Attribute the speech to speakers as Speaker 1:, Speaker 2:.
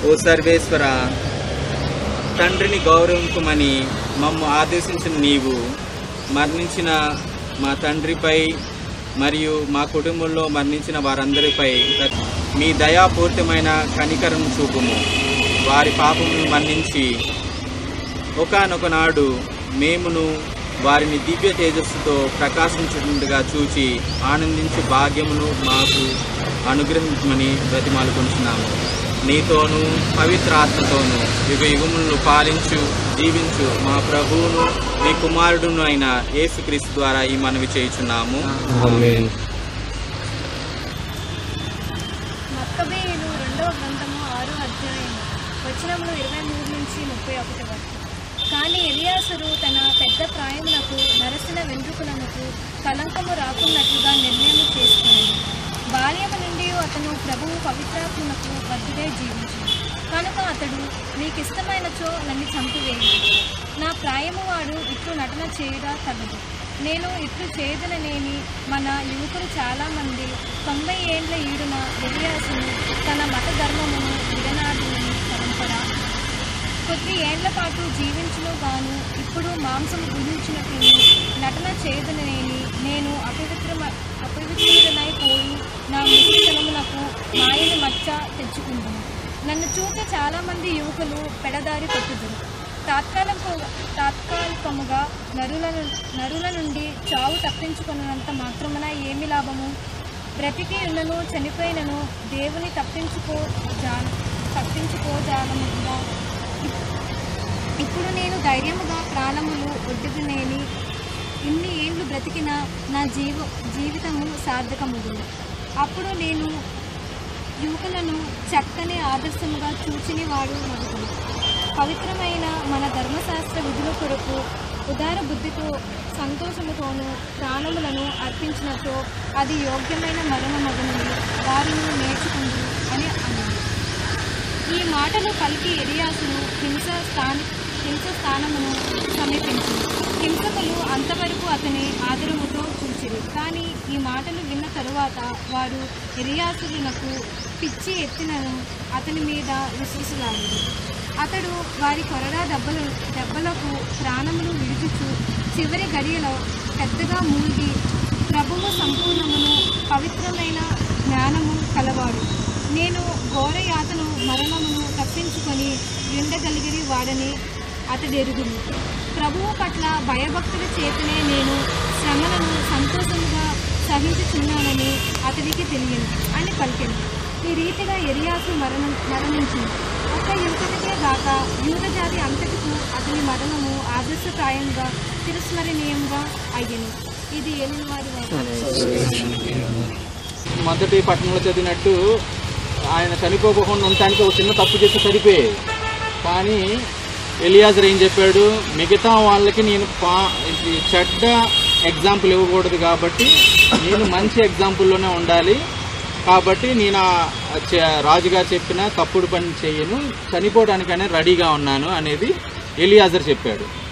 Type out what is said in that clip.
Speaker 1: ఓ సర్వేశ్వర తండ్రిని గౌరవించమని మమ్ము ఆదేశించిన నీవు మరణించిన మా తండ్రిపై మరియు మా కుటుంబంలో మరణించిన వారందరిపై మీ దయాపూరితమైన కనికరం చూపుము వారి పాపమును మన్నించి ఒకనొక నాడు మేమును వారిని దివ్య తేజస్సుతో ప్రకాశించుండగా చూచి ఆనందించు భాగ్యమును మాకు అనుగ్రహించమని బ్రతిమాలుకుంటున్నాము నీతోనూ పవిత్ర ఆత్మతోనూ యుగ యుగములను పాలించు జీవించు మా ప్రభువును మీ కుమారుడును అయిన యేసుక్రీస్తు ద్వారా ఈ మనవి చేయుచున్నాము
Speaker 2: మక్కబేయులు రెండవ గ్రంథము ఆరో అధ్యాయం వచనములు ఇరవై మూడు నుంచి ముప్పై ఒకటి వరకు కానీ ఎలియాసురు తన పెద్ద ప్రాయమునకు నరసిన వెంట్రుకలకు కలంకము రాకున్నట్లుగా నిర్ణయం చేసుకున్నాడు బాల్యము నుండి అతను ప్రభువు పవిత్రాత్మకు బద్దుడే జీవించాడు కనుక అతడు నీకు ఇష్టమైనచో నన్ను చంపివేయి నా ప్రాయము వాడు ఇట్లు నటన చేయుట తగదు నేను ఇట్లు చేయదననేని మన యువకులు చాలామంది తొంభై ఏండ్ల ఈడున ఎలియాసును తన మత ధర్మమును విడనాడుని పరంపర కొద్ది ఏండ్ల పాటు జీవించును గాను ఇప్పుడు మాంసం గురించినట్లు నటన చేయదననేని నేను అపవిత్రమ అపవిత్రుడనైపోయి నా మృతమునకు మాయని మచ్చ తెచ్చుకుంటును నన్ను చూసి చాలామంది యువకులు పెడదారి కొట్టుదురు తాత్కాలిక తాత్కాలికముగా నరుల ను- నరుల నుండి చావు తప్పించుకున్నంత మాత్రమున ఏమి లాభము బ్రతికి ఉన్నను చనిపోయినను దేవుని తప్పించుకో జా తప్పించుకోజాలముగా ఇప్పుడు నేను ధైర్యముగా ప్రాణములు ఒడ్డుకునేని ఇన్ని ఏండ్లు బ్రతికిన నా జీవ జీవితము సార్థకముగు అప్పుడు నేను యువకులను చక్కని ఆదర్శముగా చూచిని వాడు నడుగును పవిత్రమైన మన ధర్మశాస్త్ర విధుల కొరకు ఉదార బుద్ధితో సంతోషముతోనూ ప్రాణములను అర్పించినతో అది యోగ్యమైన మరణమగునని వారిని నేర్చుకుంది అని అన్నాడు ఈ మాటలు పలికి ఎరియాసును హింస స్థాన హింస స్థానమును సమీపించింది హింసకులు అంతవరకు అతని ఆదరముతో చూచిరి కానీ ఈ మాటలు విన్న తరువాత వారు ఎరియాసులకు పిచ్చి ఎత్తినను అతని మీద విశ్వసలాడు అతడు వారి కొరడా దెబ్బలు దెబ్బలకు ప్రాణములు విడుచుచు చివరి గడియలో పెద్దగా మూల్గి ప్రభువు సంపూర్ణమును పవిత్రమైన జ్ఞానము కలవాడు నేను ఘోర యాతను మరణమును తప్పించుకొని ఉండగలిగిరి వాడని అతడెరుగును ప్రభువు పట్ల భయభక్తుల చేతనే నేను శ్రమలను సంతోషముగా సహించుచున్నానని అతడికి తెలియను అని పలికెను ఈ రీతిగా ఎరియాసు మరణం మరణించింది ఒక్క యువకునికే గాక యూద జాతి అంతటికు అతని మరణము ఆదర్శప్రాయంగా చిరస్మరణీయంగా అయ్యను ఇది ఏలిన వారి వాక్కు.
Speaker 1: మొదటి పట్టణంలో చదివినట్టు ఆయన చనిపోకుండా ఉండటానికి ఒక చిన్న తప్పు చేసి సరిపోయేది కానీ ఎలియాజర్ ఏం చెప్పాడు మిగతా వాళ్ళకి నేను పా ఇది చెడ్డ ఎగ్జాంపుల్ ఇవ్వకూడదు కాబట్టి నేను మంచి ఎగ్జాంపుల్లోనే ఉండాలి కాబట్టి నేను ఆ చ- రాజుగారు చెప్పిన తప్పుడు పని చేయను చనిపోవడానికనే రెడీగా ఉన్నాను అనేది ఎలియాజర్ చెప్పాడు